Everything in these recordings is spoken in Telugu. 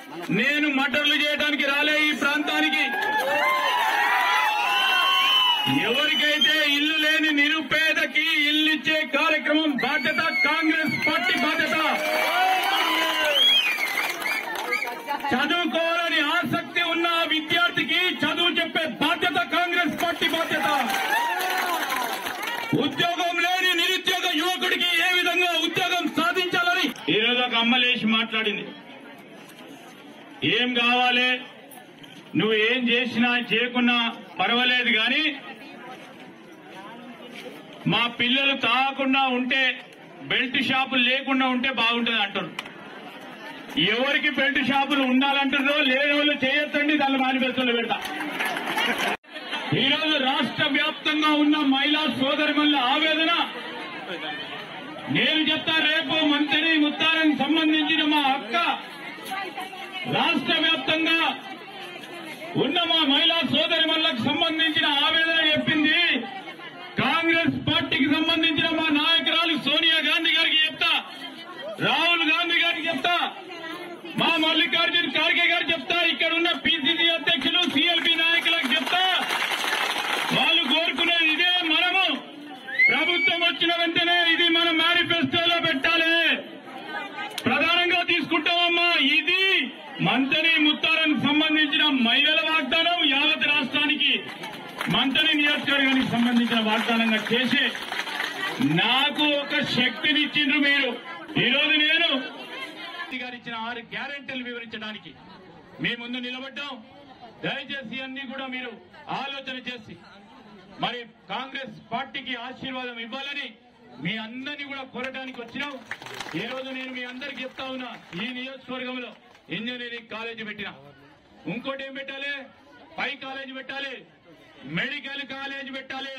నేను మటర్లు చేయడానికి రాలే ఈ ప్రాంతానికి ఎవరికైతే ఇల్లు లేని నిరుపేదకి ఇల్లు ఇచ్చే కార్యక్రమం బాధ్యత కాంగ్రెస్ పార్టీ బాధ్యత చదువుకోవాలని ఆసక్తి ఉన్న ఆ విద్యార్థికి చదువు చెప్పే బాధ్యత కాంగ్రెస్ పార్టీ బాధ్యత ఉద్యోగం లేని నిరుద్యోగ యువకుడికి ఏ విధంగా ఉద్యోగం సాధించాలని ఈ రోజు ఒక అమ్మ లేచి మాట్లాడింది ఏం కావాలి నువ్వు ఏం చేసినా చేయకున్నా పర్వాలేదు కానీ మా పిల్లలు తాగకుండా ఉంటే బెల్ట్ షాపులు లేకుండా ఉంటే బాగుంటుంది అంటారు ఎవరికి బెల్ట్ షాపులు ఉండాలంటారో లేని వాళ్ళు చేయొద్దండి దాని మేనిఫెస్టోలో పెడతా ఈ రోజు రాష్ట్ర వ్యాప్తంగా ఉన్న మహిళా సోదరుల ఆవేదన నేను చెప్తా రేపు మంత్రి ముత్తారానికి సంబంధించిన మా అక్క రాష్ట్ర వ్యాప్తంగా ఉన్న మా మహిళా సోదరిమల్లకు సంబంధించిన ఆవేదన చెప్పింది కాంగ్రెస్ పార్టీకి సంబంధించిన మా నాయకురాలు సోనియా గాంధీ గారికి చెప్తా రాహుల్ గాంధీ గారికి చెప్తా మా మల్లికార్జున్ ఖార్గే గారు చెప్తా ఇక్కడ ఉన్న పిసిసి అధ్యక్షులు సిఎల్పి నాయకులకు చెప్తా వాళ్ళు కోరుకునేది ఇదే మనము ప్రభుత్వం వచ్చిన వెంటనే ఇది మన మేనిఫెస్టోలో పెట్టాలి ప్రధానంగా తీసుకుంటామమ్మా ఇది మంతని ముత్తారానికి సంబంధించిన మహిళల వాగ్దానం యావత్ రాష్ట్రానికి మంతని నియోజకవర్గానికి సంబంధించిన వాగ్దానంగా చేసి నాకు ఒక శక్తినిచ్చిండ్రు మీరు ఈరోజు నేను గారు ఇచ్చిన ఆరు గ్యారెంటీలు వివరించడానికి మీ ముందు నిలబడ్డాం దయచేసి అన్ని కూడా మీరు ఆలోచన చేసి మరి కాంగ్రెస్ పార్టీకి ఆశీర్వాదం ఇవ్వాలని మీ అందరినీ కూడా కోరడానికి వచ్చినాం ఈ రోజు నేను మీ అందరికి చెప్తా ఉన్నా ఈ నియోజకవర్గంలో ఇంజనీరింగ్ కాలేజీ పెట్టినా ఇంకోటి ఏం పెట్టాలి పై కాలేజీ పెట్టాలి మెడికల్ కాలేజీ పెట్టాలి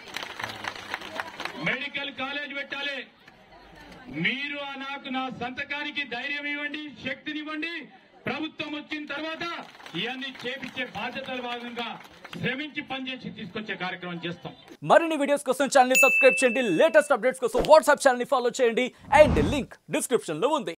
మెడికల్ కాలేజ్ పెట్టాలి మీరు ఆ నాకు నా సంతకానికి ధైర్యం ఇవ్వండి శక్తినివ్వండి ప్రభుత్వం వచ్చిన తర్వాత ఇవన్నీ చేపించే బాధ్యతల భాగంగా శ్రమించి పనిచేసి తీసుకొచ్చే కార్యక్రమం చేస్తాం మరిన్ని వీడియోస్ కోసం ఛానల్ ని సబ్స్క్రైబ్ చేయండి లేటెస్ట్ అప్డేట్స్ కోసం వాట్సాప్ ఛానల్ ని ఫాలో చేయండి అండ్ లింక్ డిస్క్రిప్షన్ లో ఉంది